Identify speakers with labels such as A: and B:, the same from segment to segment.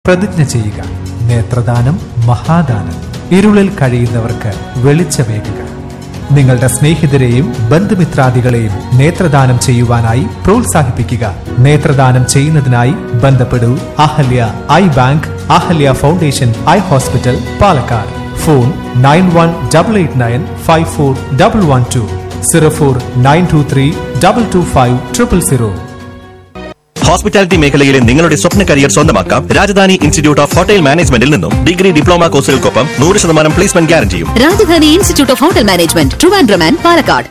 A: പ്രതിജ്ഞ ചെയ്യുക നേത്രദാനം മഹാദാനം ഇരുളിൽ കഴിയുന്നവർക്ക് വെളിച്ചമേകുക നിങ്ങളുടെ സ്നേഹിതരെയും ബന്ധുമിത്രാദികളെയും നേത്രദാനം ചെയ്യുവാനായി പ്രോത്സാഹിപ്പിക്കുക നേത്രദാനം ചെയ്യുന്നതിനായി ബന്ധപ്പെടൂ Ahalya eye bank Ahalya foundation eye hospital Palakkad phone nine one double eight nine five four double one two zero four nine two three double two five triple zero
B: hospitality മേഖലയിലെ നിങ്ങളുടെ സ്വപ്ന കരിയർ സ്വന്തമാക്കാം രാജധാനി ഇൻസ്റ്റിറ്റ്യൂട്ട് ഓഫ് ഹോട്ടൽ മാനേജ്മെന്റിൽ നിന്നും degree diploma കോഴ്സുകൾക്കൊപ്പം നൂറ് ശതമാനം placement ഗ്യാരണ്ടിയും
C: Rajadhani institute of hotel management Trivandrum and Palakkad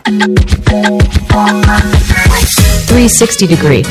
D: 360 degree.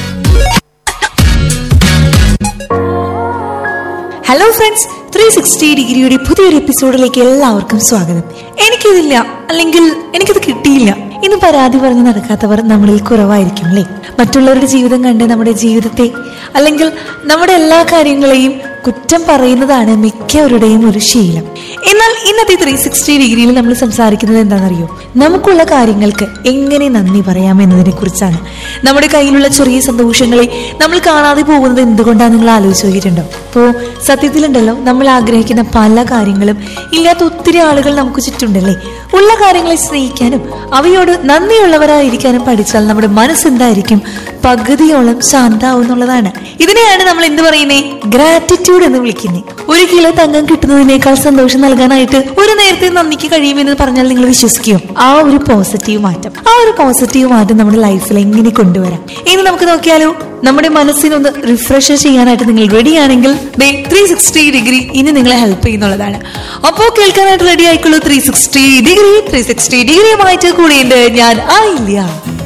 E: Hello friends three sixty ഡിഗ്രിയുടെ പുതിയൊരു എപ്പിസോഡിലേക്ക് എല്ലാവർക്കും സ്വാഗതം എനിക്കിതില്ല അല്ലെങ്കിൽ എനിക്കത് കിട്ടിയില്ല ഇന്ന് പരാതി പറഞ്ഞ് നടക്കാത്തവർ നമ്മളിൽ കുറവായിരിക്കും അല്ലേ മറ്റുള്ളവരുടെ ജീവിതം കണ്ട് നമ്മുടെ ജീവിതത്തെ അല്ലെങ്കിൽ നമ്മുടെ എല്ലാ കാര്യങ്ങളെയും കുറ്റം പറയുന്നതാണ് മിക്കവരുടെയും ഒരു ശീലം എന്നാൽ ഇന്നത്തെ ത്രീ സിക്സ്റ്റി ഡിഗ്രിയിൽ നമ്മൾ സംസാരിക്കുന്നത് എന്താണെന്നറിയോ നമുക്കുള്ള കാര്യങ്ങൾക്ക് എങ്ങനെ നന്ദി പറയാം എന്നതിനെ കുറിച്ചാണ് നമ്മുടെ കയ്യിലുള്ള ചെറിയ സന്തോഷങ്ങളെ നമ്മൾ കാണാതെ പോകുന്നത് എന്തുകൊണ്ടാണ് നിങ്ങൾ ആലോചിച്ച് നോക്കിയിട്ടുണ്ടോ അപ്പോ സത്യത്തിലുണ്ടല്ലോ നമ്മൾ ആഗ്രഹിക്കുന്ന പല കാര്യങ്ങളും ഇല്ലാത്ത ഒത്തിരി ആളുകൾ നമുക്ക് ചുറ്റുണ്ടല്ലേ ഉള്ള കാര്യങ്ങളെ സ്നേഹിക്കാനും അവയോട് നന്ദിയുള്ളവരായിരിക്കാനും പഠിച്ചാൽ നമ്മുടെ മനസ്സെന്തായിരിക്കും പകുതിയോളം ശാന്താവും എന്നുള്ളതാണ് ഇതിനെയാണ് നമ്മൾ എന്ത് പറയുന്നേ ഗ്രാറ്റിറ്റ്യൂഡ് എന്ന് വിളിക്കുന്നത് ഒരു കിലോ തങ്കം കിട്ടുന്നതിനേക്കാൾ സന്തോഷം നൽകാനായിട്ട് ഒരു നേരത്തെ നന്ദിക്ക് കഴിയുമെന്ന് പറഞ്ഞാൽ നിങ്ങൾ വിശ്വസിക്കുമോ ആ ഒരു പോസിറ്റീവ് മാറ്റം ആ ഒരു പോസിറ്റീവ് മാറ്റം നമ്മുടെ ലൈഫിൽ എങ്ങനെ കൊണ്ടുവരാം ഇനി നമുക്ക് നോക്കിയാലോ നമ്മുടെ മനസ്സിനൊന്ന് റിഫ്രഷ് ചെയ്യാനായിട്ട് നിങ്ങൾ റെഡി ആണെങ്കിൽ ത്രീ സിക്സ്റ്റി ഡിഗ്രി ഇനി നിങ്ങളെ ഹെൽപ്പ് ചെയ്യുന്നുള്ളതാണ് അപ്പോ കേൾക്കാനായിട്ട് റെഡി ആയിക്കുള്ളൂ three sixty degree three sixty ഡിഗ്രിയുമായിട്ട് കൂടിയുണ്ട് ഞാൻ ആയില്ല